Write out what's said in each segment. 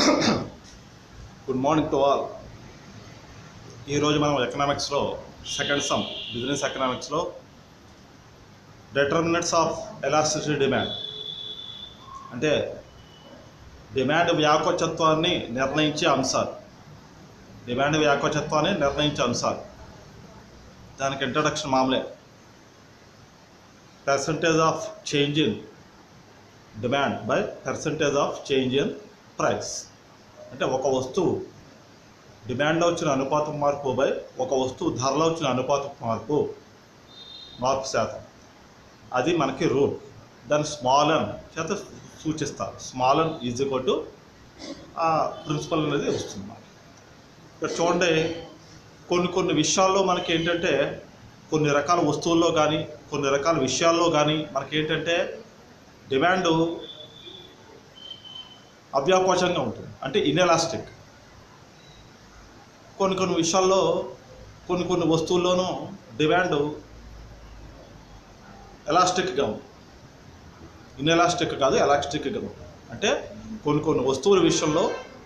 Good morning to all ఈరోజు మనం ఎకనామిక్స్లో సెకండ్ సమ్ బిజినెస్ ఎకనామిక్స్లో డిటర్మినెంట్స్ ఆఫ్ ఎలాస్టిసిటీ డిమాండ్ అంటే డిమాండ్ వ్యాకోచత్వాన్ని నిర్ణయించే అంశాలు డిమాండ్ వ్యాకోచత్వాన్ని నిర్ణయించే అంశాలు దానికి ఇంట్రడక్షన్ మామూలే percentage of change in demand by percentage of change in price అంటే ఒక వస్తువు డిమాండ్లో వచ్చిన అనుపాతం మార్పు బై ఒక వస్తువు ధరలో వచ్చిన అనుపాతం మార్పు మార్పు శాతం అది మనకి రూల్ దాన్ని స్మాల్ అన్ చేత సూచిస్తారు small n is equal to ఆ ప్రిన్సిపల్ అనేది వస్తుంది మనకి ఇక్కడ చూడండి కొన్ని కొన్ని విషయాల్లో మనకి ఏంటంటే కొన్ని రకాల వస్తువుల్లో కానీ కొన్ని రకాల విషయాల్లో కానీ మనకి ఏంటంటే డిమాండ్ అవ్యాకోచంగా ఉంటుంది అంటే ఇన్ఎలాస్టిక్ కొన్ని కొన్ని విషయాల్లో కొన్ని కొన్ని వస్తువుల్లోనూ డిమాండ్ ఎలాస్టిక్గా ఉంది ఇన్ఎలాస్టిక్ కాదు ఎలాస్టిక్గా ఉంది అంటే కొన్ని కొన్ని వస్తువుల విషయంలో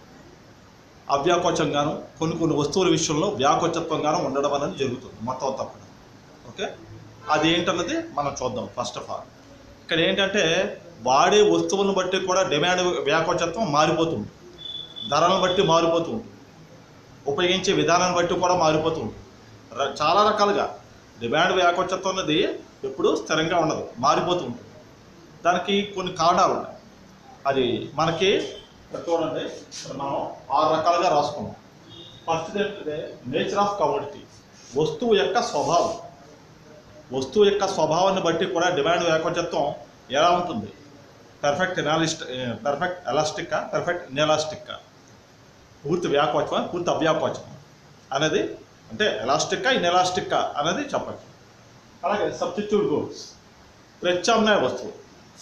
అవ్యాకోచంగాను కొన్ని కొన్ని వస్తువుల విషయంలో వ్యాకోచత్వంగాను ఉండడం అనేది జరుగుతుంది మొత్తం తప్పకుండా ఓకే అది ఏంటన్నది మనం చూద్దాం ఫస్ట్ ఆఫ్ ఆల్ ఇక్కడ ఏంటంటే వాడే వస్తువులను బట్టి కూడా డిమాండ్ వ్యాకోచత్వం మారిపోతుంది ధరలను బట్టి మారిపోతుంది ఉపయోగించే విధానాన్ని బట్టి కూడా మారిపోతుంది ర- చాలా రకాలుగా డిమాండ్ వ్యాకోచత్వం అనేది ఎప్పుడూ స్థిరంగా ఉండదు మారిపోతూ ఉంటుంది దానికి కొన్ని కారణాలు ఉన్నాయి అది మనకి ఇక్కడ చూడండి ఇక్కడ మనం ఆరు రకాలుగా రాసుకున్నాం ఫస్ట్ ఏంటంటే నేచర్ ఆఫ్ కమోడిటీ వస్తువు యొక్క స్వభావం వస్తువు యొక్క స్వభావాన్ని బట్టి కూడా డిమాండ్ వ్యాకోచత్వం ఎలా ఉంటుంది పెర్ఫెక్ట్ ఎనాలిస్ట్ పెర్ఫెక్ట్ ఎలాస్టిక్కా పెర్ఫెక్ట్ ఇన్ఎలాస్టిక్కా పూర్తి వ్యాకోచమా పూర్తి అవ్యాకోచమా అనేది అంటే ఎలాస్టిక్కా ఇన్ఎలాస్టిక్కా అనేది చెప్పచ్చు అలాగే సబ్స్టిట్యూట్ గూడ్స్ ప్రత్యామ్నాయ వస్తువు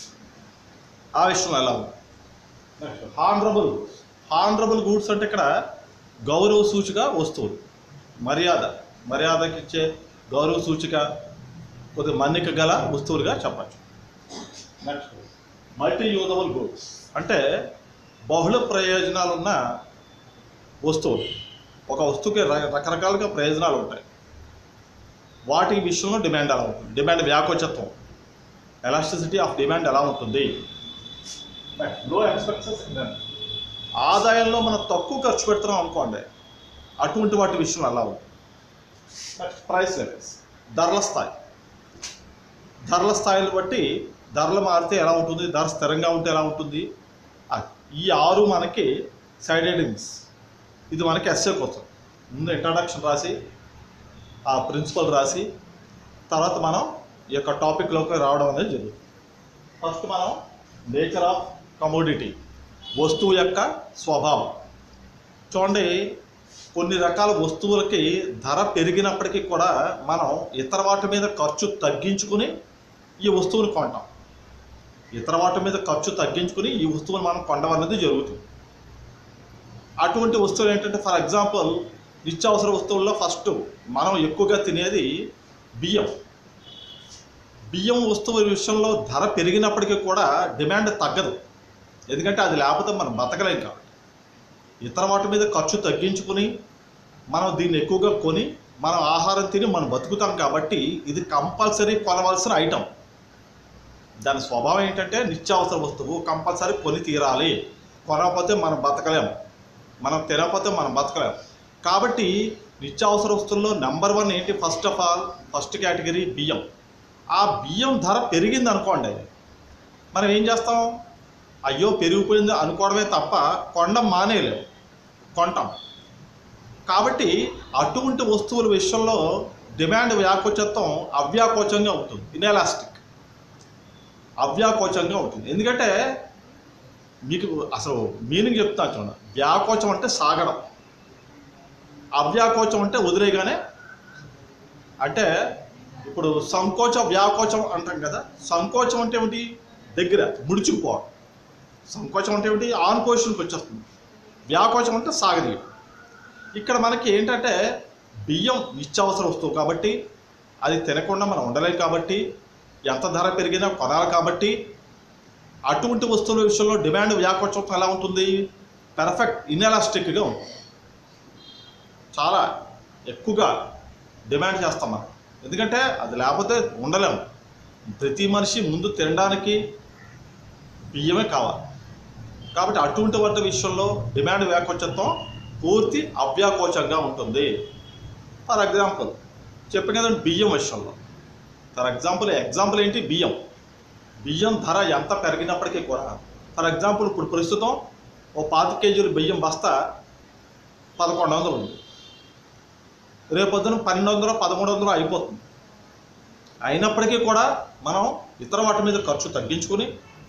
ఆ విషయంలో ఎలా ఉంది నెక్స్ట్ హానరబుల్ హానరబుల్ గూడ్స్ అంటే ఇక్కడ గౌరవ సూచిక వస్తువులు మర్యాద మర్యాదకి ఇచ్చే గౌరవ సూచిక కొద్దిగా మన్నిక గల వస్తువులుగా చెప్పచ్చు నెక్స్ట్ మల్టీ యూజబుల్ గూడ్స్ అంటే బహుళ ప్రయోజనాలు ఉన్న వస్తువులు ఒక వస్తువుకి ర- రకరకాలుగా ప్రయోజనాలు ఉంటాయి వాటి విషయంలో డిమాండ్ ఎలా ఉంటుంది డిమాండ్ వ్యాకోచత్వం ఎలాస్టిసిటీ ఆఫ్ డిమాండ్ ఎలా ఉంటుంది లో ఎక్స్పెన్సెస్ ఆదాయంలో మనం తక్కువ ఖర్చు పెడుతున్నాం అనుకోండి అటువంటి వాటి విషయంలో ఎలా ఉంటుంది నెక్స్ట్ ప్రైస్ లెవెల్స్ ధరల స్థాయి ధరల స్థాయిని బట్టి ధరలు మారితే ఎలా ఉంటుంది ధర స్థిరంగా ఉంటే ఎలా ఉంటుంది ఆ- ఈ ఆరు మనకి సైడ్ హెడింగ్స్ ఇది మనకి ఎస్ఏ కోసం ముందు ఇంట్రడక్షన్ రాసి ఆ ప్రిన్సిపల్ రాసి తర్వాత మనం ఈ యొక్క టాపిక్లోకి రావడం అనేది జరుగుతుంది ఫస్ట్ మనం నేచర్ ఆఫ్ కమోడిటీ వస్తువు యొక్క స్వభావం చూడండి కొన్ని రకాల వస్తువులకి ధర పెరిగినప్పటికీ కూడా మనం ఇతర వాటి మీద ఖర్చు తగ్గించుకుని ఈ వస్తువుని కొంటాం ఇతర వాటి మీద ఖర్చు తగ్గించుకుని ఈ వస్తువుని మనం కొనడం అనేది జరుగుతుంది అటువంటి వస్తువులు ఏంటంటే ఫర్ ఎగ్జాంపుల్ నిత్యావసర వస్తువుల్లో ఫస్ట్ మనం ఎక్కువగా తినేది బియ్యం బియ్యం వస్తువుల విషయంలో ధర పెరిగినప్పటికీ కూడా డిమాండ్ తగ్గదు ఎందుకంటే అది లేకపోతే మనం బతకలేం కాబట్టి ఇతర వాటి మీద ఖర్చు తగ్గించుకుని మనం దీన్ని ఎక్కువగా కొని మనం ఆహారం తిని మనం బతుకుతాం కాబట్టి ఇది కంపల్సరీ కొనవలసిన ఐటమ్ దాని స్వభావం ఏంటంటే నిత్యావసర వస్తువు కంపల్సరీ కొని తీరాలి కొనకపోతే మనం బతకలేం మనం తినకపోతే మనం బతకలేం కాబట్టి నిత్యావసర వస్తువుల్లో నెంబర్ వన్ ఏంటి first of all first category బియ్యం ఆ బియ్యం ధర పెరిగింది అనుకోండి మనం ఏం చేస్తాం అయ్యో పెరిగిపోయింది అనుకోవడమే తప్ప కొండం మానేయలేం కొంటాం కాబట్టి అటువంటి వస్తువుల విషయంలో డిమాండ్ వ్యాకోచత్వం అవ్యాకోచంగా ఉంటుంది ఇన్ఎలాస్టిక్ అవ్యాకోచంగా ఉంటుంది ఎందుకంటే మీకు అసలు మీనింగ్ చెప్తాను చూడండి వ్యాకోచం అంటే సాగడం అవ్యాకోచం అంటే వదిలేయగానే అంటే ఇప్పుడు సంకోచ వ్యాకోచం అంటాం కదా సంకోచం అంటే ఏమిటి దగ్గర ముడుచుకుపోవడం సంకోచం అంటే ఏమిటి ఆన్ పొజిషన్కి వచ్చేస్తుంది వ్యాకోచం అంటే సాగదీయడం ఇక్కడ మనకి ఏంటంటే బియ్యం నిత్యావసర వస్తువు కాబట్టి అది తినకుండా మనం ఉండలేం కాబట్టి ఎంత ధర పెరిగినా కొనాలి కాబట్టి అటువంటి వస్తువుల విషయంలో డిమాండ్ వ్యాకోచత్వం ఎలా ఉంటుంది పెర్ఫెక్ట్ ఇన్ఎలాస్టిక్గా ఉంటుంది చాలా ఎక్కువగా డిమాండ్ చేస్తాం మనం ఎందుకంటే అది లేకపోతే ఉండలేము ప్రతి మనిషి ముందు తినడానికి బియ్యమే కావాలి కాబట్టి అటువంటి వంటి విషయంలో డిమాండ్ వ్యాకోచత్వం పూర్తి అవ్యాకోచంగా ఉంటుంది ఫర్ ఎగ్జాంపుల్ చెప్పిన కదండి బియ్యం విషయంలో ఫర్ ఎగ్జాంపుల్ ఎగ్జాంపుల్ ఏంటి బియ్యం బియ్యం ధర ఎంత పెరిగినప్పటికీ కూడా ఫర్ ఎగ్జాంపుల్ ఇప్పుడు ప్రస్తుతం ఓ పాతి కేజీలు బియ్యం బస్తా పదకొండు వందలు ఉంది రేపొద్దున పన్నెండు వందలు పదమూడు వందలు అయిపోతుంది అయినప్పటికీ కూడా మనం ఇతర వాటి మీద ఖర్చు తగ్గించుకొని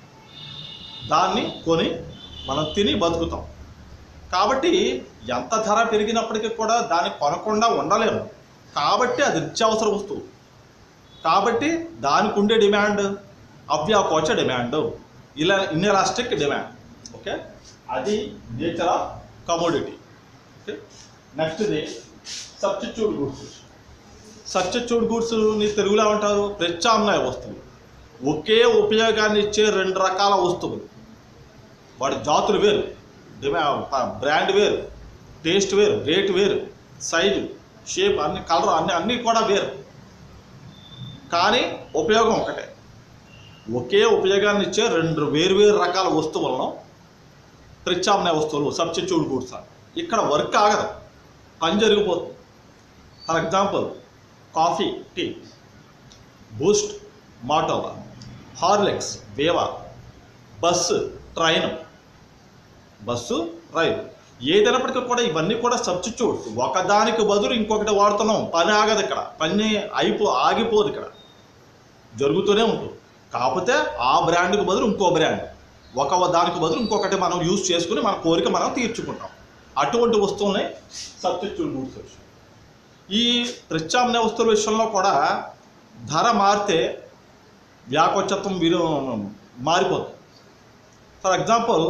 దాన్ని కొని మనం తిని బతుకుతాం కాబట్టి ఎంత ధర పెరిగినప్పటికీ కూడా దాన్ని కొనకుండా ఉండలేము కాబట్టి అది నిత్యావసర వస్తువు కాబట్టి దానికి ఉండే డిమాండ్ అవ్యాకోచ డిమాండ్ ఇలా ఇన్ఎలాస్టిక్ డిమాండ్ ఓకే అది నేచర్ ఆఫ్ కమోడిటీ ఓకే నెక్స్ట్ది సబ్స్టిట్యూట్ గూడ్స్ సబ్స్టిట్యూట్ గూడ్స్ ని తెలుగులో ఏమంటారు ప్రత్యామ్నాయ వస్తువులు ఒకే ఉపయోగాన్ని ఇచ్చే రెండు రకాల వస్తువులు వాటి జాతులు వేరు డిమా ప- బ్రాండ్ వేరు టేస్ట్ వేరు రేట్ వేరు సైజు షేప్ అన్ని కలర్ అన్ని అన్నీ కూడా వేరు కానీ ఉపయోగం ఒకటే ఒకే ఉపయోగాన్ని ఇచ్చే రెండు వేరువేరు రకాల వస్తువులను ప్రత్యామ్నాయ వస్తువులు సబ్స్టిట్యూట్ గూడ్స్ అని ఇక్కడ వర్క్ ఆగదు పని జరిగిపోతుంది for example coffee tea Boost మాటోవా హార్లిక్స్ వేవా బస్సు ట్రైన్ బస్సు రైలు ఏదైనప్పటికీ కూడా ఇవన్నీ కూడా సబ్స్టిట్యూట్స్ ఒకదానికి బదులు ఇంకొకటి వాడుతున్నాం పని ఆగదు ఇక్కడ పని అయిపో ఆగిపోదు ఇక్కడ జరుగుతూనే ఉంటుంది కాకపోతే ఆ బ్రాండ్కి బదులు ఇంకో బ్రాండ్ ఒక దానికి బదులు ఇంకొకటి మనం యూజ్ చేసుకుని మన కోరిక మనం తీర్చుకుంటాం అటువంటి వస్తువుల్ని సబ్స్టిట్యూట్ గూడ్స్ విషయం ఈ ప్రత్యామ్నాయ వస్తువుల విషయంలో కూడా ధర మారితే వ్యాకోచత్వం విరు మారిపోతుంది ఫర్ ఎగ్జాంపుల్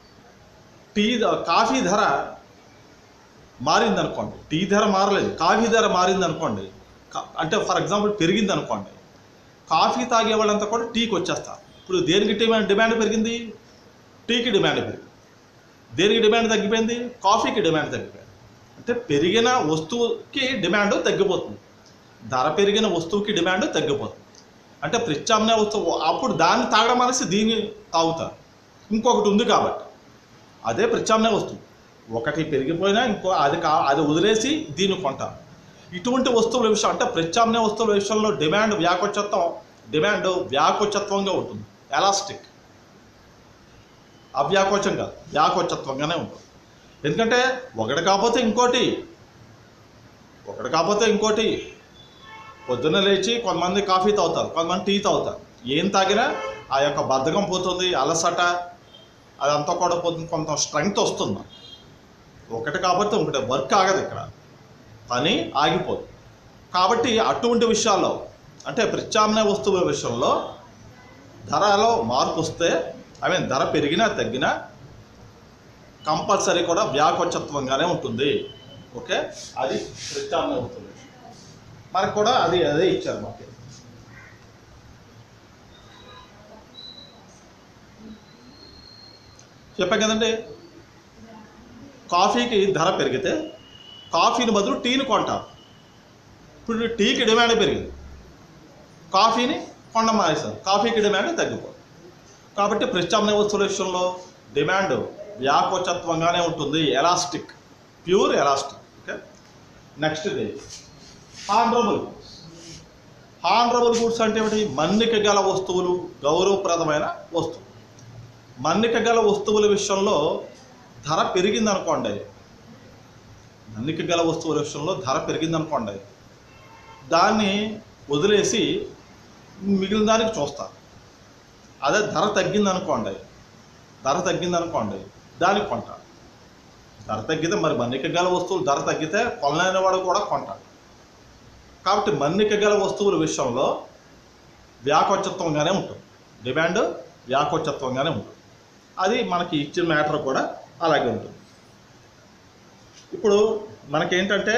టీ ద- కాఫీ ధర మారింది అనుకోండి టీ ధర మారలేదు కాఫీ ధర మారింది అనుకోండి కా- అంటే ఫర్ ఎగ్జాంపుల్ పెరిగింది అనుకోండి కాఫీ తాగే వాళ్ళంతా కూడా టీకి వచ్చేస్తారు ఇప్పుడు దేనికి డిమాండ్ డిమాండ్ పెరిగింది టీకి డిమాండ్ పెరిగింది దేనికి డిమాండ్ తగ్గిపోయింది కాఫీకి డిమాండ్ తగ్గిపోయింది అంటే పెరిగిన వస్తువుకి డిమాండ్ తగ్గిపోతుంది ధర పెరిగిన వస్తువుకి డిమాండ్ తగ్గిపోతుంది అంటే ప్రత్యామ్నాయ వస్తువు అప్పుడు దాన్ని తాగడం అనేసి దీన్ని తాగుతారు ఇంకొకటి ఉంది కాబట్టి అదే ప్రత్యామ్నాయ వస్తువు ఒకటి పెరిగిపోయినా ఇంకో అది కా అది వదిలేసి దీన్ని కొంటారు ఇటువంటి వస్తువుల విషయం అంటే ప్రత్యామ్నాయ వస్తువుల విషయంలో డిమాండ్ వ్యాకోచత్వం డిమాండ్ వ్యాకోచత్వంగా ఉంటుంది ఎలాస్టిక్ అవ్యాకోచం కాదు వ్యాకోచత్వంగానే ఉంటుంది ఎందుకంటే ఒకటి కాకపోతే ఇంకోటి ఒకటి కాకపోతే ఇంకోటి పొద్దున్న లేచి కొంతమంది కాఫీ తాగుతారు కొంతమంది టీ తాగుతారు ఏం తాగినా ఆ యొక్క బద్ధకం పోతుంది అలసట అదంతా కూడా పోతుంది కొంత స్ట్రెంగ్త్ వస్తుంది మనకి. ఒకటి కాకపోతే ఒకటి వర్క్ ఆగదు ఇక్కడ పని ఆగిపోదు కాబట్టి అటువంటి విషయాల్లో అంటే ప్రత్యామ్నాయ వస్తువుల విషయంలో ధరలో మార్పు వస్తే ఐ మీన్ ధర పెరిగినా తగ్గినా కంపల్సరీ కూడా వ్యాకోచత్వంగానే ఉంటుంది ఓకే అది ప్రత్యామ్నాయ వస్తువుల విషయం మనకు కూడా అది అదే ఇచ్చారు మాకు చెప్పా కదండి కాఫీకి ధర పెరిగితే కాఫీని బదులు టీని కొంటారు ఇప్పుడు టీకి డిమాండ్ పెరిగింది కాఫీని కొండ మానేశారు కాఫీకి డిమాండ్ తగ్గిపోతుంది కాబట్టి ప్రత్యామ్నాయ వస్తువుల విషయంలో డిమాండ్ వ్యాకోచత్వంగానే ఉంటుంది elastic pure elastic okay next ఇది హానరబుల్ హానరబుల్ గుడ్స్ అంటే ఏమిటి మన్నిక గల వస్తువులు గౌరవప్రదమైన వస్తువులు మన్నిక గల వస్తువుల విషయంలో ధర పెరిగింది అనుకోండి మన్నిక గల వస్తువుల విషయంలో ధర పెరిగింది అనుకోండి దాన్ని వదిలేసి మిగిలిన దానికి చూస్తారు అదే ధర తగ్గింది అనుకోండి ధర తగ్గింది అనుకోండి దానికి కొంటారు ధర తగ్గితే మరి మన్నిక గల వస్తువులు ధర తగ్గితే కొనలేని వాడు కూడా కొంటాడు కాబట్టి మన్నిక గల వస్తువుల విషయంలో వ్యాకోచత్వంగానే ఉంటుంది డిమాండ్ వ్యాకోచత్వంగానే ఉంటుంది అది మనకి ఇచ్చిన మ్యాటర్ కూడా అలాగే ఉంటుంది ఇప్పుడు మనకేంటంటే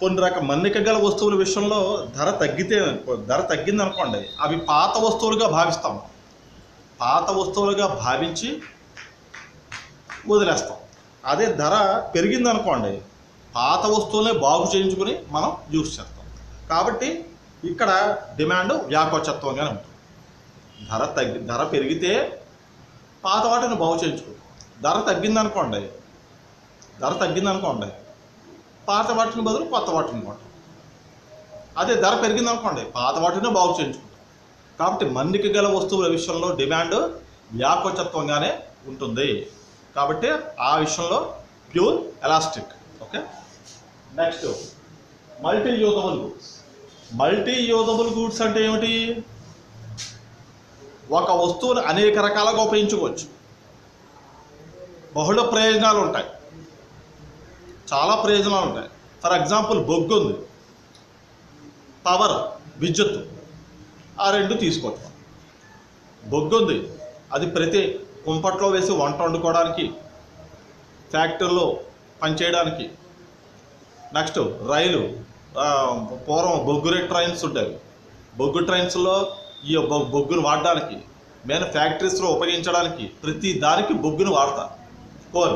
కొన్ని రక మన్నిక గల వస్తువుల విషయంలో ధర తగ్గితే ధర తగ్గింది అనుకోండి అవి పాత వస్తువులుగా భావిస్తాం పాత వస్తువులుగా భావించి వదిలేస్తాం అదే ధర పెరిగింది అనుకోండి పాత వస్తువులనే బాగు చేయించుకుని మనం యూస్ చేస్తాం కాబట్టి ఇక్కడ డిమాండ్ వ్యాకోచత్వంగానే ఉంటుంది ధర తగ్గి ధర పెరిగితే పాత వాటిని బాగు చేయించుకుంటాం ధర తగ్గింది అనుకోండి ధర తగ్గింది అనుకోండి పాత వాటిని బదులు కొత్త వాటిని కొంటాం అదే ధర పెరిగింది అనుకోండి పాత వాటిని బాగు చేయించుకుంటాం కాబట్టి మన్నిక గల వస్తువుల విషయంలో డిమాండ్ వ్యాకోచత్వంగానే ఉంటుంది కాబట్టి ఆ విషయంలో pure elastic okay next multi usable goods multi usable goods అంటే ఏమిటి ఒక వస్తువుని అనేక రకాలుగా ఉపయోగించుకోవచ్చు బహుళ ప్రయోజనాలు ఉంటాయి చాలా ప్రయోజనాలు ఉంటాయి ఫర్ ఎగ్జాంపుల్ బొగ్గు ఉంది పవర్ విద్యుత్ ఆ రెండు తీసుకోవటం బొగ్గు ఉంది అది ప్రతి కుంపట్లో వేసి వంట వండుకోవడానికి ఫ్యాక్టరీలో పనిచేయడానికి నెక్స్ట్ రైలు ఆ, పూర్వం బొగ్గు రేట్ ట్రైన్స్ ఉండేవి బొగ్గు ట్రైన్స్లో ఈ బొ- బొగ్గును వాడడానికి మెయిన్ ఫ్యాక్టరీస్లో ఉపయోగించడానికి ప్రతి దానికి బొగ్గును వాడతారు కోరు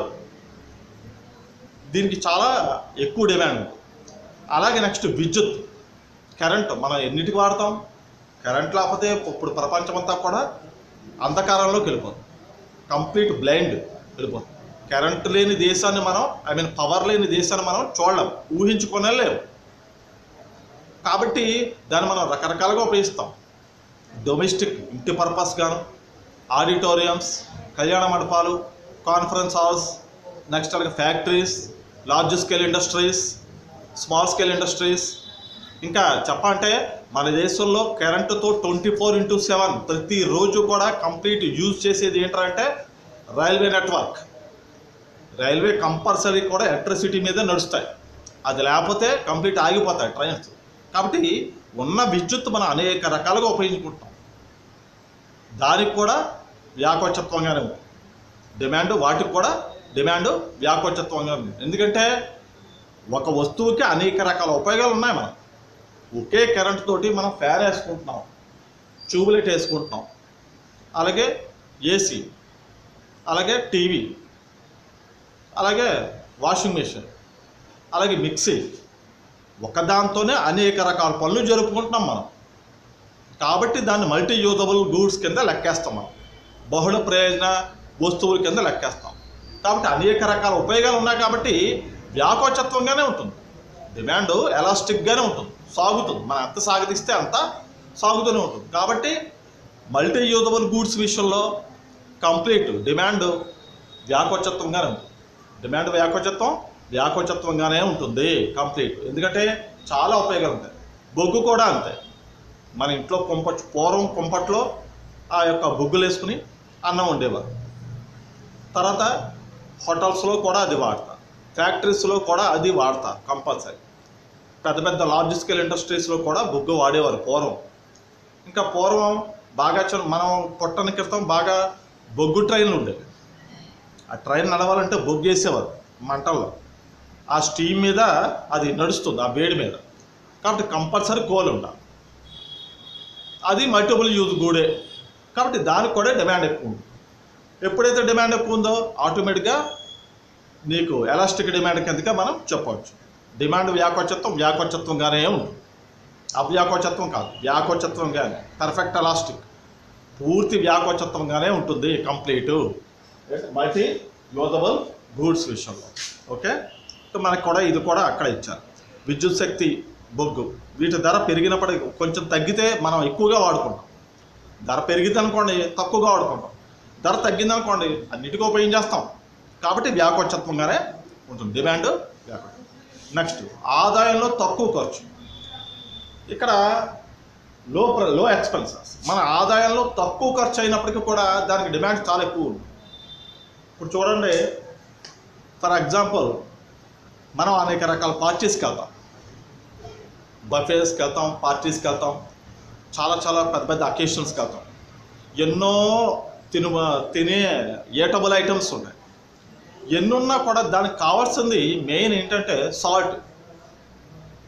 దీనికి చాలా ఎక్కువ డిమాండ్ ఉంది అలాగే నెక్స్ట్ విద్యుత్ కరెంట్ మనం ఎన్నిటికి వాడతాం కరెంట్ లేకపోతే ఇప్పుడు ప్రపంచమంతా కూడా అంధకారంలోకి వెళ్ళిపోతుంది కంప్లీట్ బ్లైండ్ వెళ్ళిపోతుంది కరెంట్ లేని దేశాన్ని మనం ఐ మీన్ పవర్ లేని దేశాన్ని మనం చూడలేం ఊహించుకునే లేవు కాబట్టి దాన్ని మనం రకరకాలుగా ఉపయోగిస్తాం డొమెస్టిక్ ఇంటి పర్పస్ గాను ఆడిటోరియంస్ కళ్యాణ మండపాలు కాన్ఫరెన్స్ హాల్స్ నెక్స్ట్ అలాగే factories large scale industries small scale industries ఇంకా చెప్పంటే మన దేశంలో కరెంటుతో ట్వంటీ ఫోర్ ఇంటూ సెవెన్ ప్రతిరోజు కూడా కంప్లీట్ యూజ్ చేసేది ఏంటంటే రైల్వే నెట్వర్క్ రైల్వే కంపల్సరీ కూడా ఎలక్ట్రిసిటీ మీద నడుస్తాయి అది లేకపోతే కంప్లీట్ ఆగిపోతాయి ట్రైన్స్ కాబట్టి ఉన్న విద్యుత్ మనం అనేక రకాలుగా ఉపయోగించుకుంటాం దానికి కూడా వ్యాకోచత్వంగానే ఉంది డిమాండ్ వాటికి కూడా డిమాండ్ వ్యాకోచత్వంగా ఉంది ఎందుకంటే ఒక వస్తువుకి అనేక రకాల ఉపయోగాలు ఉన్నాయి మనం ఒకే కరెంట్ తోటి మనం ఫ్యాన్ వేసుకుంటున్నాం ట్యూబ్లైట్ వేసుకుంటున్నాం అలాగే ఏసీ అలాగే టీవీ అలాగే వాషింగ్ మెషిన్ అలాగే మిక్సీ ఒకదాంతోనే అనేక రకాల పనులు జరుపుకుంటున్నాం మనం కాబట్టి దాన్ని మల్టీ యూజబుల్ గూడ్స్ కింద లెక్కేస్తాం మనం బహుళ ప్రయోజన వస్తువుల కింద లెక్కేస్తాం కాబట్టి అనేక రకాల ఉపయోగాలు ఉన్నాయి కాబట్టి వ్యాకోచత్వంగానే ఉంటుంది డిమాండ్ ఎలాస్టిక్గానే ఉంటుంది సాగుతుంది మనం ఎంత సాగదీస్తే అంత సాగుతూనే ఉంటుంది కాబట్టి మల్టీ యూజబుల్ గూడ్స్ విషయంలో కంప్లీట్ డిమాండ్ వ్యాకోచత్వంగానే ఉంటుంది డిమాండ్ వ్యాకోచత్వం వ్యాకోచత్వంగానే ఉంటుంది కంప్లీట్ ఎందుకంటే చాలా ఉపయోగాలు ఉంటాయి బొగ్గు కూడా అంతే మన ఇంట్లో కుంపట్ పూర్వం కుంపట్లో ఆ యొక్క బొగ్గులు వేసుకుని అన్నం వండేవారు తర్వాత హోటల్స్లో కూడా అది వాడతారు ఫ్యాక్టరీస్లో కూడా అది వాడతారు కంపల్సరీ పెద్ద పెద్ద లార్జ్ స్కేల్ ఇండస్ట్రీస్లో కూడా బొగ్గు వాడేవారు పూర్వం ఇంకా పూర్వం బాగా చ- మనం పుట్టని క్రితం బాగా బొగ్గు ట్రైన్లు ఉండేవి ఆ ట్రైన్ నడవాలంటే బొగ్గు వేసేవారు మంటల్లో ఆ స్టీమ్ మీద అది నడుస్తుంది ఆ వేడి మీద కాబట్టి కంపల్సరీ కోల్ ఉండాలి అది మల్టిపుల్ యూజ్ గూడే కాబట్టి దానికి కూడా డిమాండ్ ఎక్కువ ఉంది ఎప్పుడైతే డిమాండ్ ఎక్కువ ఉందో ఆటోమేటిక్గా నీకు ఎలాస్టిక్ డిమాండ్ కిందగా మనం చెప్పవచ్చు డిమాండ్ వ్యాకోచత్వం వ్యాకోచత్వంగానే ఉంటుంది అవ్యాకోచత్వం కాదు వ్యాకోచత్వంగానే పర్ఫెక్ట్ ఎలాస్టిక్ పూర్తి వ్యాకోచత్వంగానే ఉంటుంది కంప్లీట్ మల్టీ యూజబుల్ గూడ్స్ విషయంలో ఓకే సో మనకు కూడా ఇది కూడా అక్కడ ఇచ్చారు విద్యుత్ శక్తి బొగ్గు వీటి ధర పెరిగినప్పటికీ కొంచెం తగ్గితే మనం ఎక్కువగా వాడుకుంటాం ధర పెరిగింది అనుకోండి తక్కువగా వాడుకుంటాం ధర తగ్గింది అనుకోండి అన్నిటికీ ఉపయోగించేస్తాం కాబట్టి వ్యాకోచత్వంగానే ఉంటుంది డిమాండ్ వ్యాకోచత్వం నెక్స్ట్ ఆదాయంలో తక్కువ ఖర్చు ఇక్కడ లో ప్ర- లో ఎక్స్పెన్సెస్ మన ఆదాయంలో తక్కువ ఖర్చు అయినప్పటికీ కూడా దానికి డిమాండ్ చాలా ఎక్కువ ఉంది ఇప్పుడు చూడండి ఫర్ ఎగ్జాంపుల్ మనం అనేక రకాల పార్టీస్కి వెళ్తాం బఫేస్కి వెళ్తాం పార్టీస్కి వెళ్తాం చాలా చాలా పెద్ద పెద్ద అకేషన్స్కి వెళ్తాం ఎన్నో తిను తినే ఏటబుల్ ఐటమ్స్ ఉన్నాయి ఎన్నున్నా కూడా దానికి కావాల్సింది మెయిన్ ఏంటంటే సాల్ట్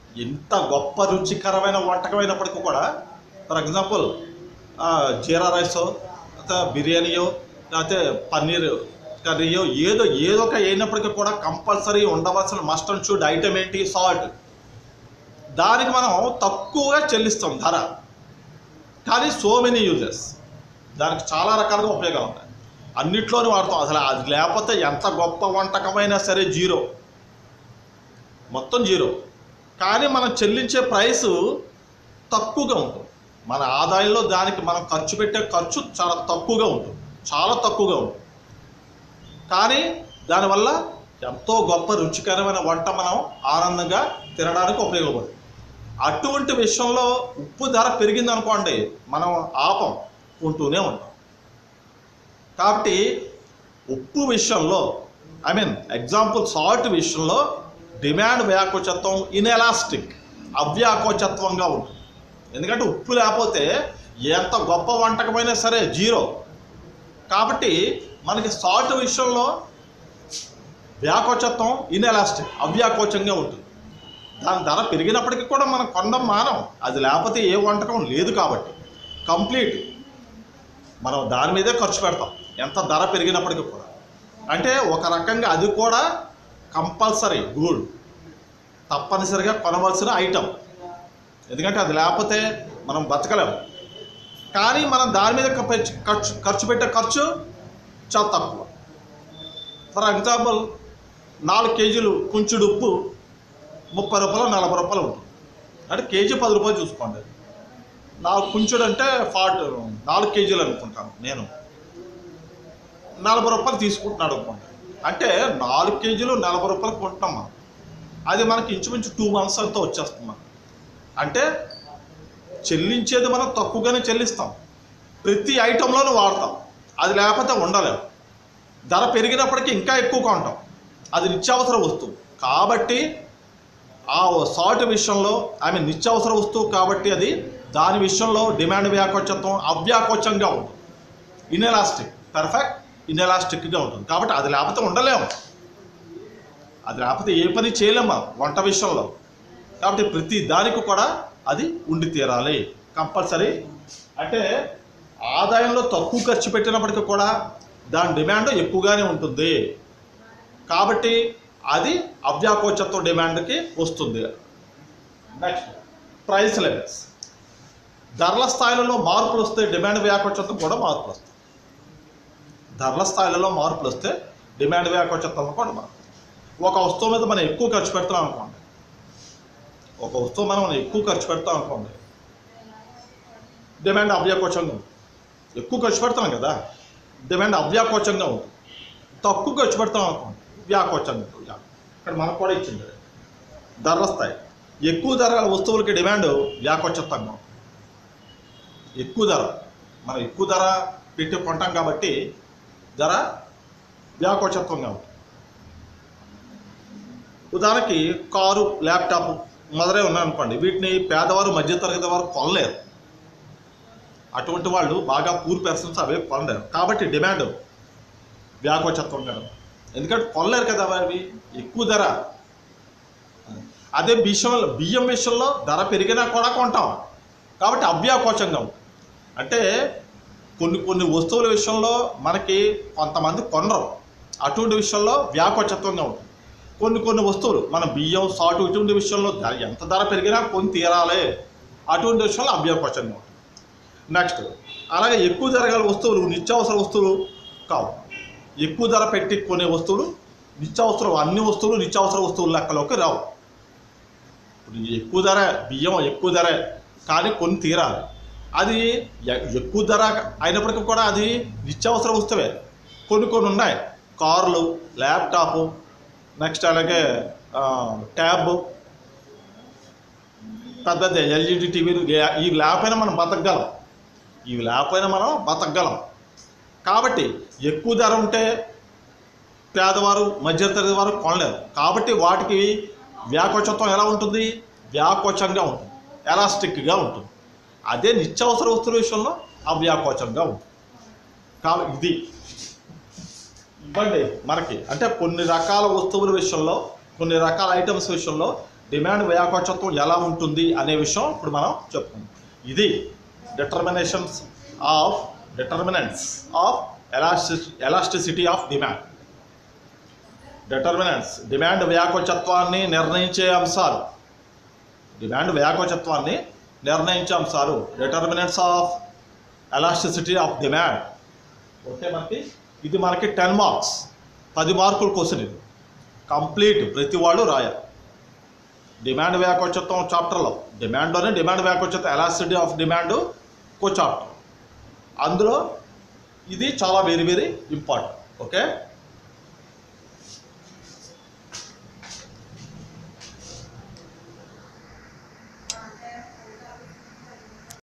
ఎంత గొప్ప రుచికరమైన వంటకమైనప్పటికీ కూడా ఫర్ ఎగ్జాంపుల్ జీరా రైసో లేకపోతే బిర్యానీయో లేకపోతే పన్నీర్ కర్రీయో ఏదో ఏదో ఒక అయినప్పటికీ కూడా కంపల్సరీ ఉండవలసిన మస్ట్ అండ్ షుడ్ ఐటమ్ ఏంటి సాల్ట్ దానికి మనం తక్కువగా చెల్లిస్తాం ధర కానీ సో మెనీ యూజెస్ దానికి చాలా రకాలుగా ఉపయోగాలు ఉన్నాయి అన్నిట్లోనూ వాడతాం అసలు అది లేకపోతే ఎంత గొప్ప వంటకమైనా సరే జీరో మొత్తం జీరో కానీ మనం చెల్లించే ప్రైసు తక్కువగా ఉంటుంది మన ఆదాయంలో దానికి మనం ఖర్చు పెట్టే ఖర్చు చాలా తక్కువగా ఉంటుంది చాలా తక్కువగా ఉంటుంది కానీ దానివల్ల ఎంతో గొప్ప రుచికరమైన వంట మనం ఆనందంగా తినడానికి ఉపయోగపడుతుంది అటువంటి విషయంలో ఉప్పు ధర పెరిగింది అనుకోండి మనం ఆపం కొంటూనే ఉంటాం కాబట్టి ఉప్పు విషయంలో ఐ మీన్ ఎగ్జాంపుల్ సాల్ట్ విషయంలో డిమాండ్ వ్యాకోచత్వం ఇన్ఎలాస్టిక్ అవ్యాకోచత్వంగా ఉంటుంది ఎందుకంటే ఉప్పు లేకపోతే ఎంత గొప్ప వంటకమైనా సరే జీరో కాబట్టి మనకి సాల్ట్ విషయంలో వ్యాకోచత్వం ఇన్ఎలాస్టిక్ అవ్యాకోచంగా ఉంటుంది దాని ధర పెరిగినప్పటికీ కూడా మనం కొండం మానం అది లేకపోతే ఏ వంటకం లేదు కాబట్టి కంప్లీట్ మనం దాని మీదే ఖర్చు పెడతాం ఎంత ధర పెరిగినప్పటికీ కూడా అంటే ఒక రకంగా అది కూడా కంపల్సరీ గుడ్ తప్పనిసరిగా కొనవలసిన ఐటమ్ ఎందుకంటే అది లేకపోతే మనం బతకలేము కానీ మనం దాని మీద ఖర్చు ఖర్చు ఖర్చు పెట్టే ఖర్చు చాలా తక్కువ ఫర్ ఎగ్జాంపుల్ నాలుగు కేజీలు కుంచుడు ఉప్పు ముప్పై రూపాయలు నలభై రూపాయలు ఉంటుంది అంటే కేజీ పది రూపాయలు చూసుకోండి నాలుగు కుంచుడు అంటే ఫార్ట్ నాలుగు కేజీలు అనుకుంటాను నేను నలభై రూపాయలు తీసుకుంటున్నాడు అనుకోండి అంటే నాలుగు కేజీలు నలభై రూపాయలు కొంటున్నాం మనం అది మనకి ఇంచుమించు టూ మంత్స్ అంతా వచ్చేస్తుంది మనకి అంటే చెల్లించేది మనం తక్కువగానే చెల్లిస్తాం ప్రతి ఐటెంలోనూ వాడతాం అది లేకపోతే ఉండలేము ధర పెరిగినప్పటికీ ఇంకా ఎక్కువ కొంటాం అది నిత్యావసర వస్తువు కాబట్టి ఆ సాల్ట్ విషయంలో ఐ మీన్ నిత్యావసర వస్తువు కాబట్టి అది దాని విషయంలో డిమాండ్ వ్యాకోచత్వం అవ్యాకోచంగా ఉంటుంది ఇన్ఎలాస్టిక్ పర్ఫెక్ట్ ఇన్ఎలాస్టిక్గా ఉంటుంది కాబట్టి అది లేకపోతే ఉండలేము అది లేకపోతే ఏ పని చేయలేము మనం వంట విషయంలో కాబట్టి ప్రతి దానికి కూడా అది ఉండి తీరాలి కంపల్సరీ అంటే ఆదాయంలో తక్కువ ఖర్చు పెట్టినప్పటికీ కూడా దాని డిమాండ్ ఎక్కువగానే ఉంటుంది కాబట్టి అది అవ్యాకోచత్వ డిమాండ్కి వస్తుంది నెక్స్ట్ ప్రైస్ లెవెల్స్ ధరల స్థాయిలలో మార్పులు వస్తే డిమాండ్ వ్యాకోచత్వం కూడా మార్పులు వస్తాయి ధరల స్థాయిలలో మార్పులు వస్తే డిమాండ్ వ్యాకోచత్వం కూడా మార్పు ఒక వస్తువు మీద మనం ఎక్కువ ఖర్చు పెడతాం అనుకోండి ఒక వస్తువు మనం ఎక్కువ ఖర్చు పెడతాం అనుకోండి డిమాండ్ అవ్యాకోచంగా ఉంటుంది ఎక్కువ ఖర్చు పెడతాం కదా డిమాండ్ అవ్యాకోచంగా ఉంటుంది తక్కువ ఖర్చు పెడతాం అనుకోండి వ్యాకోచంగా ఉంటుంది ఇక్కడ మనకు కూడా ఇచ్చింది ధరల స్థాయి ఎక్కువ ధర గల వస్తువులకి డిమాండ్ వ్యాకోచత్వంగా ఉంటుంది ఎక్కువ ధర మనం ఎక్కువ ధర పెట్టి కొంటాం కాబట్టి ధర వ్యాకోచత్వంగా ఉంటుంది ఉదాహరణకి కారు ల్యాప్టాప్ మొదలై ఉన్నాయనుకోండి వీటిని పేదవారు మధ్యతరగతి వారు కొనలేరు అటువంటి వాళ్ళు బాగా పూర్ పర్సన్స్ అవే కొనలేరు కాబట్టి డిమాండ్ వ్యాకోచత్వంగా ఉంది. ఎందుకంటే కొనలేరు కదా అవి ఎక్కువ ధర అదే బియ్యం బియ్యం విషయంలో ధర పెరిగినా కూడా కొంటాం కాబట్టి అవ్యాకోచంగా ఉంటుంది అంటే కొన్ని కొన్ని వస్తువుల విషయంలో మనకి కొంతమంది కొనరు అటువంటి విషయంలో వ్యాకోచత్వంగా ఉంటుంది కొన్ని కొన్ని వస్తువులు మన బియ్యం సాల్ట్ ఇటువంటి విషయంలో ధర ఎంత ధర పెరిగినా కొని తీరాలి అటువంటి విషయంలో అవ్యాకోచంగా ఉంటుంది నెక్స్ట్ అలాగే ఎక్కువ ధర గల వస్తువులు నిత్యావసర వస్తువులు కావు ఎక్కువ ధర పెట్టి కొనే వస్తువులు నిత్యావసర అన్ని వస్తువులు నిత్యావసర వస్తువుల లెక్కలోకి రావు ఇప్పుడు ఈ ఎక్కువ ధర బియ్యం ఎక్కువ ధర కానీ కొన్ని తీరాలి అది ఎ- ఎక్కువ ధర అయినప్పటికీ కూడా అది నిత్యావసర వస్తువే కొన్ని కొన్ని ఉన్నాయి కార్లు ల్యాప్టాప్ నెక్స్ట్ అలాగే ఆ, ట్యాబ్ పెద్ద పెద్ద ఎల్ఈడి టీవీలు లే- ఇవి లేకపోయినా మనం బతకగలం ఇవి లేకపోయినా మనం బతకగలం కాబట్టి ఎక్కువ ధర ఉంటే పేదవారు మధ్యతరగతి వారు కొనలేరు కాబట్టి వాటికి వ్యాకోచత్వం ఎలా ఉంటుంది వ్యాకోచంగా ఉంటుంది ఎలాస్టిక్గా ఉంటుంది అదే నిత్యావసర వస్తువుల విషయంలో అవ్యాకోచంగా ఉంటుంది కాబట్టి ఇది ఇవ్వండి మనకి అంటే కొన్ని రకాల వస్తువుల విషయంలో కొన్ని రకాల ఐటమ్స్ విషయంలో డిమాండ్ వ్యాకోచత్వం ఎలా ఉంటుంది అనే విషయం ఇప్పుడు మనం చెప్పుకుందాం ఇది డిటర్మినేషన్స్ ఆఫ్ డిటర్మినెంట్స్ ఆఫ్ ఎలాస్టి elasticity of demand determinants demand వ్యాకోచత్వాన్ని నిర్ణయించే అంశాలు డిమాండ్ వ్యాకోచత్వాన్ని నిర్ణయించే అంశాలు determinants of elasticity of demand okay మనకి ఇది మనకి టెన్ మార్క్స్ పది మార్కుల క్వశ్చన్ ఇది కంప్లీట్ ప్రతి వాళ్ళు రాయాలి డిమాండ్ వ్యాకోచత్వం చాప్టర్లో డిమాండ్లోనే డిమాండ్ వ్యాకోచత్వం ఎలాసిటీ ఆఫ్ డిమాండ్ కో చాప్టర్ అందులో ఇది చాలా వెరీ వెరీ ఇంపార్టెంట్ ఓకే